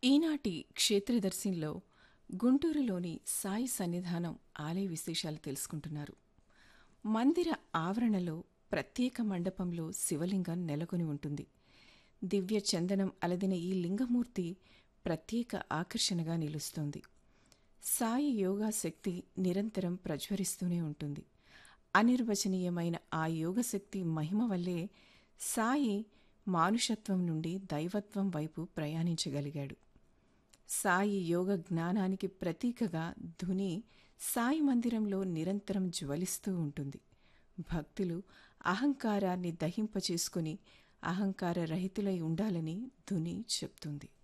ఈనాటి క్షేత్రదర్శినిలో గుంటూరులోని సాయి సన్నిధానం ఆలయ విశేషాలు తెలుసుకుంటున్నారు మందిర ఆవరణలో ప్రత్యేక మండపంలో శివలింగం నెలకొని ఉంటుంది దివ్య చందనం అలదిన ఈ లింగమూర్తి ప్రత్యేక ఆకర్షణగా నిలుస్తోంది సాయి యోగా శక్తి నిరంతరం ప్రజ్వరిస్తూనే ఉంటుంది అనిర్వచనీయమైన ఆ యోగశక్తి మహిమ వల్లే సాయి మానుషత్వం నుండి దైవత్వం వైపు ప్రయాణించగలిగాడు సాయి యోగ జ్ఞానానికి ప్రతీకగా ధుని సాయి మందిరంలో నిరంతరం జ్వలిస్తూ ఉంటుంది భక్తులు అహంకారాన్ని దహింపచేసుకుని అహంకార రహితులై ఉండాలని ధుని చెప్తుంది